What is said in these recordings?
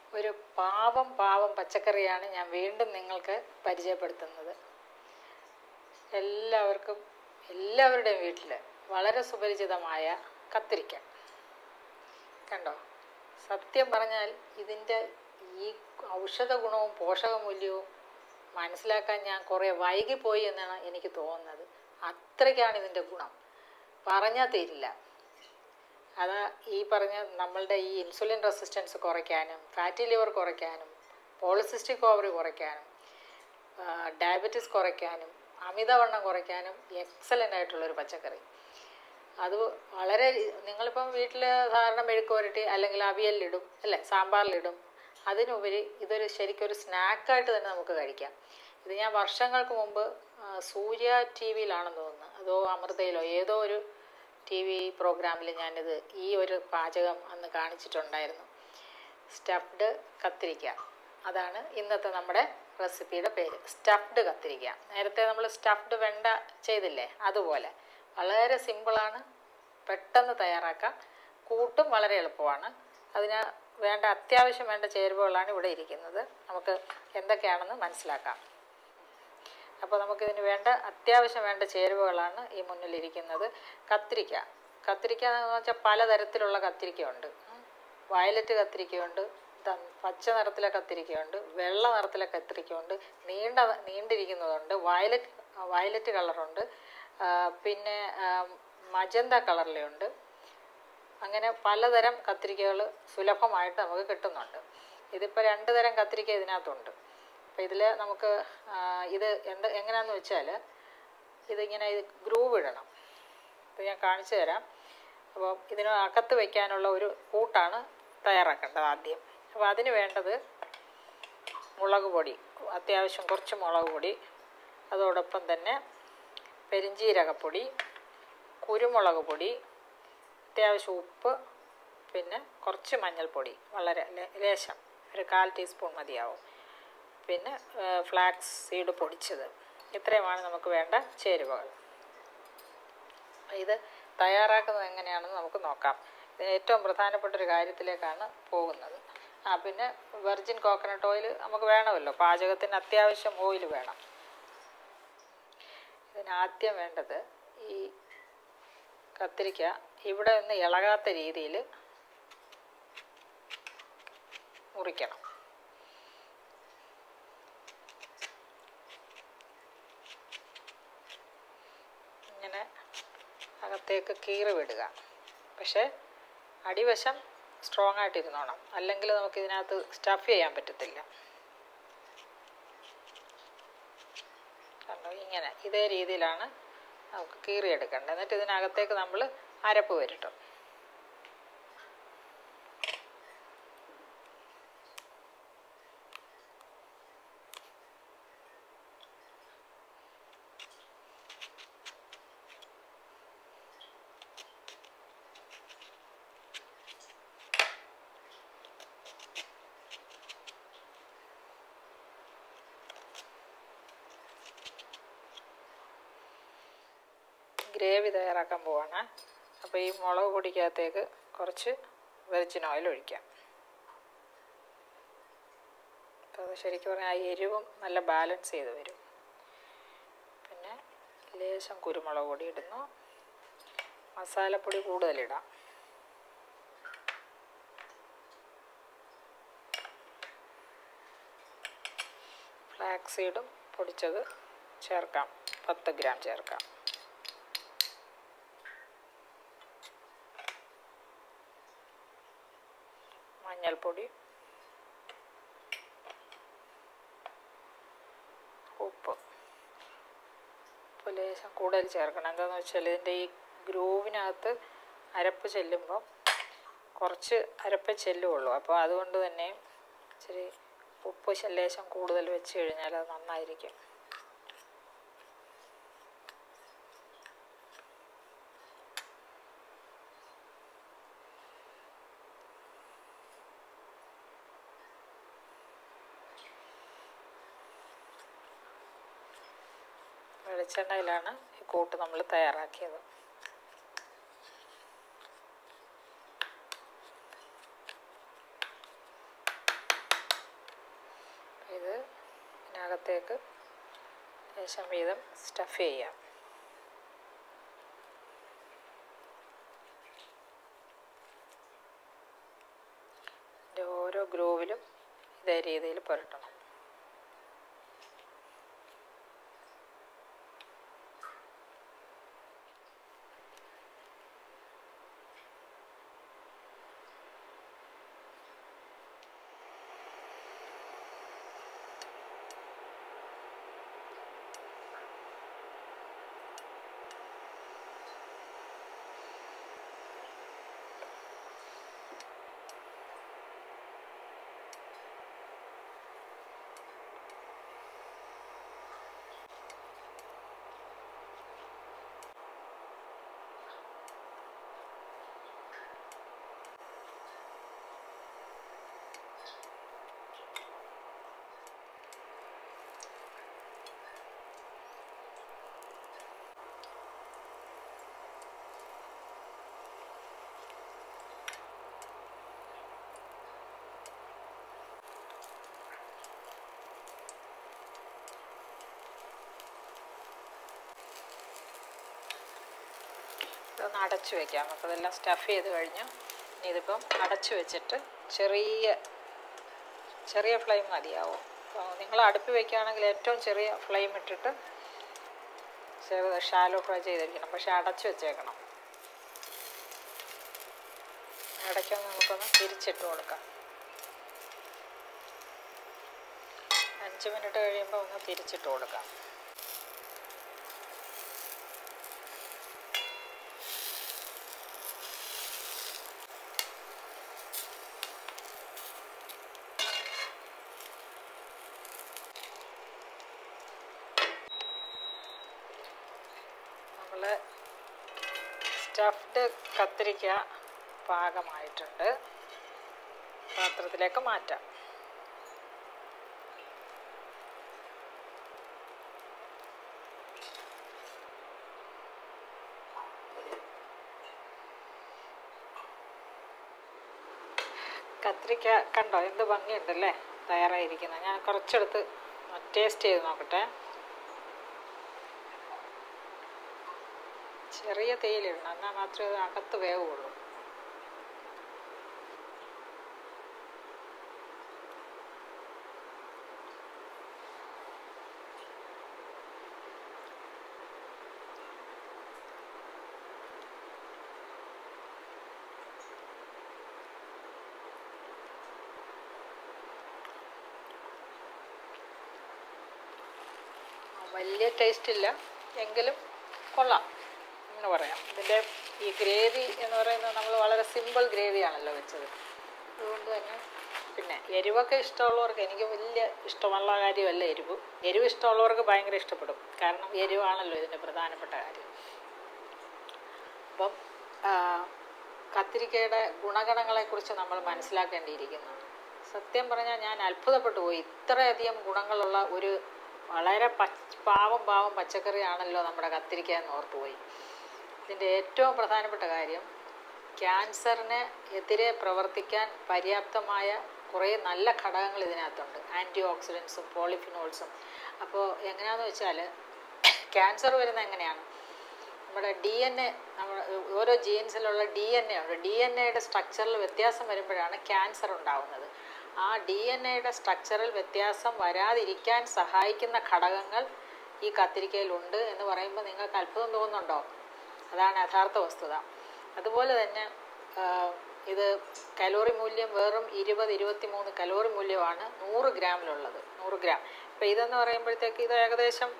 ഒരു പാവം പാവം പച്ചക്കറിയാണ് ഞാൻ വീണ്ടും നിങ്ങൾക്ക് പരിചയപ്പെടുത്തുന്നത് എല്ലാവർക്കും എല്ലാവരുടെയും വീട്ടിൽ വളരെ സുപരിചിതമായ കത്തിരിക്ക കണ്ടോ സത്യം പറഞ്ഞാൽ ഇതിൻ്റെ ഈ ഔഷധ ഗുണവും പോഷകമൂല്യവും മനസ്സിലാക്കാൻ ഞാൻ കുറേ വൈകിപ്പോയി എന്നാണ് എനിക്ക് തോന്നുന്നത് അത്രയ്ക്കാണ് ഇതിൻ്റെ ഗുണം പറഞ്ഞാൽ തീരില്ല അത് ഈ പറഞ്ഞ നമ്മളുടെ ഈ ഇൻസുലിൻ റെസിസ്റ്റൻസ് കുറയ്ക്കാനും ഫാറ്റി ലിവർ കുറയ്ക്കാനും പോളിസിസ്റ്റിക് ഓവറി കുറയ്ക്കാനും ഡയബറ്റിസ് കുറയ്ക്കാനും അമിതവണ്ണം കുറയ്ക്കാനും എക്സലൻ്റ് ആയിട്ടുള്ളൊരു പച്ചക്കറി അത് വളരെ നിങ്ങളിപ്പം വീട്ടിൽ സാധാരണ മെഴുക്ക് പുരട്ടി അല്ലെങ്കിൽ അവിയലിലിടും അല്ലേ സാമ്പാറിലിടും അതിനുപരി ഇതൊരു ശരിക്കും ഒരു സ്നാക്കായിട്ട് തന്നെ നമുക്ക് കഴിക്കാം ഇത് ഞാൻ വർഷങ്ങൾക്ക് മുമ്പ് ആ, സൂര്യ ടി വിയിലാണെന്ന് തോന്നുന്നു അതോ അമൃതയിലോ ഏതോ ഒരു ടി വി പ്രോഗ്രാമിൽ ഞാനിത് ഈ ഒരു പാചകം അന്ന് കാണിച്ചിട്ടുണ്ടായിരുന്നു സ്റ്റഫ്ഡ് കത്തിരിക്ക അതാണ് ഇന്നത്തെ നമ്മുടെ റെസിപ്പിയുടെ പേര് സ്റ്റഫ്ഡ് കത്തിരിക്ക നേരത്തെ നമ്മൾ സ്റ്റഫ്ഡ് വെണ്ട ചെയ്തില്ലേ അതുപോലെ വളരെ സിമ്പിളാണ് പെട്ടെന്ന് തയ്യാറാക്കാം കൂട്ടും വളരെ എളുപ്പമാണ് അതിന് വേണ്ട അത്യാവശ്യം വേണ്ട ചേരുവകളാണ് ഇവിടെ ഇരിക്കുന്നത് നമുക്ക് എന്തൊക്കെയാണെന്ന് മനസ്സിലാക്കാം അപ്പോൾ നമുക്കിതിന് വേണ്ട അത്യാവശ്യം വേണ്ട ചേരുവകളാണ് ഈ മുന്നിലിരിക്കുന്നത് കത്തിരിക്ക കത്തിരിക്ക എന്ന് വെച്ചാൽ പലതരത്തിലുള്ള കത്തിരിക്കയുണ്ട് ഉം. വയലറ്റ് കത്തിരിക്കയുണ്ട് ത- പച്ച നിറത്തിലെ കത്തിരിക്കയുണ്ട് വെള്ള നിറത്തിലെ കത്തിരിക്കയുണ്ട് നീണ്ട നീണ്ടിരിക്കുന്നതുണ്ട് വയലറ്റ് വയലറ്റ് കളറുണ്ട് ആ, പിന്നെ മജന്ത കളറിലുണ്ട് അങ്ങനെ പലതരം കത്തിരിക്കകൾ സുലഭമായിട്ട് നമുക്ക് കിട്ടുന്നുണ്ട് ഇതിപ്പോൾ രണ്ട് തരം കത്തിരിക്ക ഇതിനകത്തുണ്ട് അപ്പോൾ ഇതിൽ നമുക്ക് ആ, ഇത് എന്ത് എങ്ങനെയാണെന്ന് വെച്ചാൽ ഇതിങ്ങനെ ഇത് ഗ്രൂവ് ഇടണം ഇത് ഞാൻ കാണിച്ചു തരാം അപ്പോൾ ഇതിന് അകത്ത് വയ്ക്കാനുള്ള ഒരു കൂട്ടാണ് തയ്യാറാക്കേണ്ടത് ആദ്യം അപ്പോൾ അതിന് വേണ്ടത് മുളക് പൊടി അത്യാവശ്യം കുറച്ച് മുളക് പൊടി അതോടൊപ്പം തന്നെ പെരിഞ്ജീരകപ്പൊടി കുരുമുളക് പൊടി അത്യാവശ്യം ഉപ്പ് പിന്നെ കുറച്ച് മഞ്ഞൾപ്പൊടി വളരെ ലേ- ലേശം ഒരു കാൽ ടീസ്പൂൺ മതിയാവും പിന്നെ ഫ്ലാക്സ് സീഡ് പൊടിച്ചത് ഇത്രയുമാണ് നമുക്ക് വേണ്ട ചേരുവകൾ ഇത് തയ്യാറാക്കുന്നത് എങ്ങനെയാണെന്ന് നമുക്ക് നോക്കാം ഇതിന് ഏറ്റവും പ്രധാനപ്പെട്ട ഒരു കാര്യത്തിലേക്കാണ് പോകുന്നത് ആ പിന്നെ വെർജിൻ കോക്കനട്ട് ഓയിൽ നമുക്ക് വേണമല്ലോ പാചകത്തിന് അത്യാവശ്യം ഓയിൽ വേണം ഇതിനാദ്യം വേണ്ടത് ഈ കത്തിരിക്ക ഇവിടെ നിന്ന് ഇളകാത്ത രീതിയിൽ മുറിക്കണം ഇങ്ങനെ അകത്തേക്ക് കീറി വിടുക പക്ഷേ അടിവശം സ്ട്രോങ് ആയിട്ട് ഇരുന്നോണം അല്ലെങ്കിൽ നമുക്ക് ഇതിനകത്ത് സ്റ്റഫ് ചെയ്യാൻ പറ്റത്തില്ല കണ്ടോ ഇങ്ങനെ ഇതേ രീതിയിലാണ് നമുക്ക് കീറിയെടുക്കേണ്ടത് എന്നിട്ട് ഇതിനകത്തേക്ക് നമ്മൾ അരപ്പ് വരട്ടും ഗ്രേവി തയ്യാറാക്കാൻ പോവാണ് അപ്പോൾ ഈ മുളക് പൊടിക്കകത്തേക്ക് കുറച്ച് വെർജിൻ ഓയിൽ ഒഴിക്കാം അപ്പോൾ അത് ശരിക്കും പറഞ്ഞാൽ ആ എരിവും നല്ല ബാലൻസ് ചെയ്ത് വരും പിന്നെ ലേശം കുരുമുളക് പൊടി ഇടുന്നു മസാലപ്പൊടി കൂടുതലിടാം ഫ്ലാക്സ് സീഡും പൊടിച്ചത് ചേർക്കാം പത്ത് ഗ്രാം ചേർക്കാം മഞ്ഞൾപ്പൊടി ഉപ്പ് ഉപ്പ് ലേശം കൂടുതൽ ചേർക്കണം എന്താണെന്ന് വെച്ചാൽ ഇതിൻ്റെ ഈ ഗ്രൂവിനകത്ത് അരപ്പ് ചെല്ലുമ്പോൾ കുറച്ച് അരപ്പേ ചെല്ലുള്ളൂ അപ്പോൾ അതുകൊണ്ട് തന്നെ ഇച്ചിരി ഉപ്പ് ശ- ലേശം കൂടുതൽ വെച്ച് കഴിഞ്ഞാൽ അത് നന്നായിരിക്കും വെളിച്ചെണ്ണയിലാണ് ഈ കൂട്ട് നമ്മൾ തയ്യാറാക്കിയത് ഭാഗത്തേക്ക് ലേശം വീതം സ്റ്റഫ് ചെയ്യാം ഇതിൻ്റെ ഓരോ ഗ്രോവിലും ഇതേ രീതിയിൽ പുരട്ടണം ഇതൊന്ന് അടച്ചു വെക്കാം അപ്പോൾ ഇതെല്ലാം സ്റ്റഫ് ചെയ്ത് കഴിഞ്ഞു ഇനി ഇതിപ്പം അടച്ചു വെച്ചിട്ട് ചെറിയ ചെറിയ ഫ്ലെയിം മതിയാവും അപ്പോൾ നിങ്ങൾ അടുപ്പ് വയ്ക്കുകയാണെങ്കിൽ ഏറ്റവും ചെറിയ ഫ്ലെയിം ഇട്ടിട്ട് ചെറുത് ഷാലോ ഫ്രൈ ചെയ്തിരിക്കണം പക്ഷേ അടച്ചു വെച്ചേക്കണം ഇടയ്ക്കൊന്ന് നമുക്കൊന്ന് തിരിച്ചിട്ട് കൊടുക്കാം അഞ്ച് മിനിറ്റ് കഴിയുമ്പോൾ ഒന്ന് തിരിച്ചിട്ട് കൊടുക്കാം നമ്മൾ സ്റ്റഫ്ഡ് കത്തിരിക്ക പാകമായിട്ടുണ്ട് പാത്രത്തിലേക്ക് മാറ്റാം കത്തിരിക്ക കണ്ടോ എന്ത് ഭംഗിയുണ്ടല്ലേ തയ്യാറായിരിക്കുന്നത് ഞാൻ കുറച്ചെടുത്ത് ടേസ്റ്റ് ചെയ്ത് നോക്കട്ടെ ചെറിയ തേയിലിടണം എന്നാൽ മാത്രമേ അത് അകത്ത് വേവുള്ളൂ വലിയ ടേസ്റ്റ് ഇല്ല എങ്കിലും കൊള്ളാം എന്ന് പറയാം ഇതിൻ്റെ ഈ ഗ്രേവി എന്ന് പറയുന്നത് നമ്മൾ വളരെ സിമ്പിൾ ഗ്രേവിയാണല്ലോ വെച്ചത് അതുകൊണ്ട് തന്നെ പിന്നെ എരിവൊക്കെ ഇഷ്ടമുള്ളവർക്ക് എനിക്ക് വലിയ ഇഷ്ടമുള്ള കാര്യമല്ല എരിവ് എരിവ് ഇഷ്ടമുള്ളവർക്ക് ഭയങ്കര ഇഷ്ടപ്പെടും കാരണം എരിവാണല്ലോ ഇതിൻ്റെ പ്രധാനപ്പെട്ട കാര്യം അപ്പം ആ, കത്തിരിക്കയുടെ ഗുണഗണങ്ങളെക്കുറിച്ച് നമ്മൾ മനസ്സിലാക്കേണ്ടിയിരിക്കുന്നു സത്യം പറഞ്ഞാൽ ഞാൻ അത്ഭുതപ്പെട്ടു പോയി ഇത്രയധികം ഗുണങ്ങളുള്ള ഒരു വളരെ പച്ച പാവം പാവം പച്ചക്കറിയാണല്ലോ നമ്മുടെ കത്തിരിക്ക എന്ന് ഓർത്തുപോയി ഇതിൻ്റെ ഏറ്റവും പ്രധാനപ്പെട്ട കാര്യം ക്യാൻസറിന് എതിരെ പ്രവർത്തിക്കാൻ പര്യാപ്തമായ കുറേ നല്ല ഘടകങ്ങൾ ഇതിനകത്തുണ്ട് ആൻറ്റി ഓക്സിഡൻസും പോളിഫിനോൾസും അപ്പോൾ എങ്ങനെയാണെന്ന് വെച്ചാൽ ക്യാൻസർ വരുന്നത് എങ്ങനെയാണ് നമ്മുടെ ഡി എൻ എ നമ്മുടെ ഓരോ ജീൻസിലുള്ള ഡി എൻ എ ഉണ്ട് ഡി എൻ എയുടെ സ്ട്രക്ചറിൽ വ്യത്യാസം വരുമ്പോഴാണ് ക്യാൻസർ ഉണ്ടാവുന്നത് ആ ഡി എൻ എയുടെ സ്ട്രക്ചറിൽ വ്യത്യാസം വരാതിരിക്കാൻ സഹായിക്കുന്ന ഘടകങ്ങൾ ഈ കത്തിരിക്കയിലുണ്ട് എന്ന് പറയുമ്പോൾ നിങ്ങൾക്ക് അത്ഭുതം തോന്നുന്നുണ്ടോ അതാണ് യഥാർത്ഥ വസ്തുത അതുപോലെ തന്നെ ആ, ഇത് കലോറി മൂല്യം വെറും ഇരുപത് ഇരുപത്തി മൂന്ന് കലോറി മൂല്യമാണ് നൂറ് ഗ്രാമിലുള്ളത് നൂറ് ഗ്രാം ഇപ്പം ഇതെന്ന് പറയുമ്പോഴത്തേക്ക് ഇത് ഏകദേശം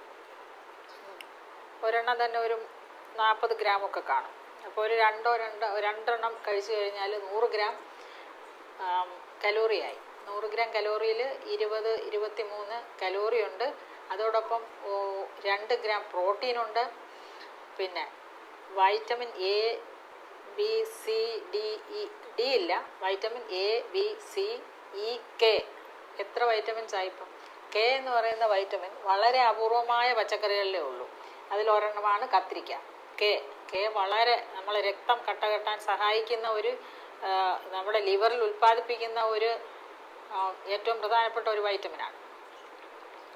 ഒരെണ്ണം തന്നെ ഒരു നാൽപ്പത് ഗ്രാമൊക്കെ കാണും അപ്പോൾ ഒരു രണ്ടോ രണ്ടോ രണ്ടെണ്ണം കഴിച്ചു കഴിഞ്ഞാൽ നൂറ് ഗ്രാം ആം, കലോറിയായി നൂറ് ഗ്രാം കലോറിയിൽ ഇരുപത് ഇരുപത്തി മൂന്ന് കലോറി ഉണ്ട് അതോടൊപ്പം ഓ, രണ്ട് ഗ്രാം പ്രോട്ടീനുണ്ട് പിന്നെ vitamin A B C D E D ഇല്ല vitamin A B C E K എത്ര വൈറ്റമിൻസ് ആയിപ്പം കെ എന്ന് പറയുന്ന വൈറ്റമിൻ വളരെ അപൂർവമായ പച്ചക്കറികളിലേ ഉള്ളൂ അതിൽ ഒരെണ്ണമാണ് കത്തിരിക്ക കെ കെ വളരെ നമ്മളെ രക്തം കട്ടകെട്ടാൻ സഹായിക്കുന്ന ഒരു ആ, നമ്മുടെ ലിവറിൽ ഉൽപ്പാദിപ്പിക്കുന്ന ഒരു ആ, ഏറ്റവും പ്രധാനപ്പെട്ട ഒരു വൈറ്റമിനാണ്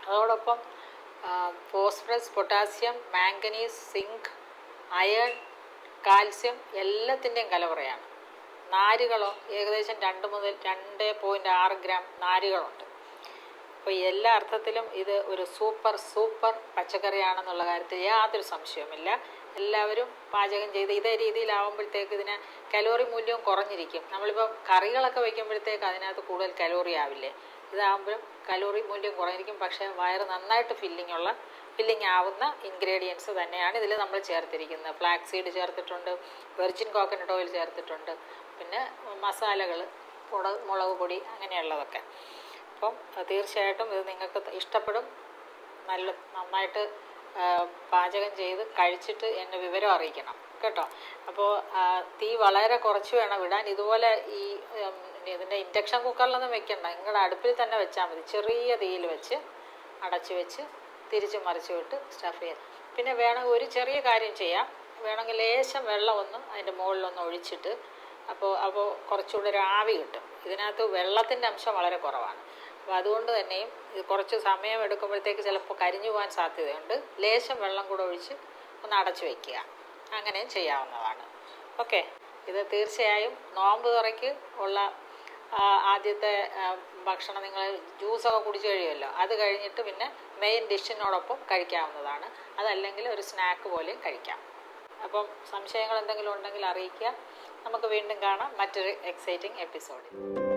അതോടൊപ്പം phosphorus potassium manganese zinc iron calcium എല്ലാത്തിൻ്റെയും കലവറയാണ് നാരുകളോ ഏകദേശം രണ്ട് മുതൽ രണ്ട് പോയിൻ്റ് ആറ് ഗ്രാം നാരുകളുണ്ട് അപ്പോൾ എല്ലാ അർത്ഥത്തിലും ഇത് ഒരു സൂപ്പർ സൂപ്പർ പച്ചക്കറിയാണെന്നുള്ള കാര്യത്തിൽ യാതൊരു സംശയവുമില്ല എല്ലാവരും പാചകം ചെയ്ത് ഇതേ രീതിയിലാവുമ്പോഴത്തേക്ക് ഇതിന് കലോറി മൂല്യവും കുറഞ്ഞിരിക്കും നമ്മളിപ്പോൾ കറികളൊക്കെ വയ്ക്കുമ്പോഴത്തേക്ക് അതിനകത്ത് കൂടുതൽ കലോറി ആവില്ലേ ഇതാകുമ്പോഴും കലോറി മൂല്യം കുറഞ്ഞിരിക്കും പക്ഷേ വയറ് നന്നായിട്ട് ഫില്ലിംഗ് ഉള്ള ഫില്ലിംഗ് ആവുന്ന ഇൻഗ്രീഡിയൻസ് തന്നെയാണ് ഇതിൽ നമ്മൾ ചേർത്തിരിക്കുന്നത് ഫ്ലാക്സ് സീഡ് ചേർത്തിട്ടുണ്ട് വെർജിൻ കോക്കനട്ട് ഓയിൽ ചേർത്തിട്ടുണ്ട് പിന്നെ മസാലകൾ മുളക് മുളക് പൊടി അങ്ങനെയുള്ളതൊക്കെ അപ്പം തീർച്ചയായിട്ടും ഇത് നിങ്ങൾക്ക് ഇഷ്ടപ്പെടും നല്ല നന്നായിട്ട് ആ, പാചകം ചെയ്ത് കഴിച്ചിട്ട് എന്നെ വിവരം അറിയിക്കണം കേട്ടോ അപ്പോൾ തീ വളരെ കുറച്ച് വേണം വിടാൻ ഇതുപോലെ ഈ ഉം, ഇതിൻ്റെ ഇൻഡക്ഷൻ കുക്കറിലൊന്നും വെക്കണ്ട നിങ്ങളുടെ അടുപ്പിൽ തന്നെ വെച്ചാൽ മതി ചെറിയ തീയിൽ വെച്ച് അടച്ച് വെച്ച് തിരിച്ച് മറിച്ച് വിട്ട് സ്റ്റഫ് ചെയ്യാം പിന്നെ വേണമെങ്കിൽ ഒരു ചെറിയ കാര്യം ചെയ്യാം വേണമെങ്കിൽ ലേശം വെള്ളം ഒന്ന് അതിൻ്റെ മുകളിലൊന്ന് ഒഴിച്ചിട്ട് അപ്പോൾ അപ്പോൾ കുറച്ചുകൂടെ ഒരു ആവി കിട്ടും ഇതിനകത്ത് വെള്ളത്തിൻ്റെ അംശം വളരെ കുറവാണ് അപ്പോൾ അതുകൊണ്ട് തന്നെയും ഇത് കുറച്ച് സമയം എടുക്കുമ്പോഴത്തേക്ക് ചിലപ്പോൾ കരിഞ്ഞു പോകാൻ സാധ്യതയുണ്ട് ലേശം വെള്ളം കൂടെ ഒഴിച്ച് ഒന്ന് അടച്ചു വയ്ക്കുക അങ്ങനെയും ചെയ്യാവുന്നതാണ് ഓക്കെ ഇത് തീർച്ചയായും നോമ്പ് തുറയ്ക്ക് ഉള്ള ആ, ആദ്യത്തെ ആ, ഭക്ഷണം നിങ്ങൾ ജ്യൂസൊക്കെ കുടിച്ചു കഴിയുമല്ലോ അത് കഴിഞ്ഞിട്ട് പിന്നെ മെയിൻ ഡിഷിനോടൊപ്പം കഴിക്കാവുന്നതാണ് അതല്ലെങ്കിൽ ഒരു സ്നാക്ക് പോലെയും കഴിക്കാം അപ്പം സംശയങ്ങൾ എന്തെങ്കിലും ഉണ്ടെങ്കിൽ അറിയിക്കുക നമുക്ക് വീണ്ടും കാണാം മറ്റൊരു എക്സൈറ്റിംഗ് എപ്പിസോഡിൽ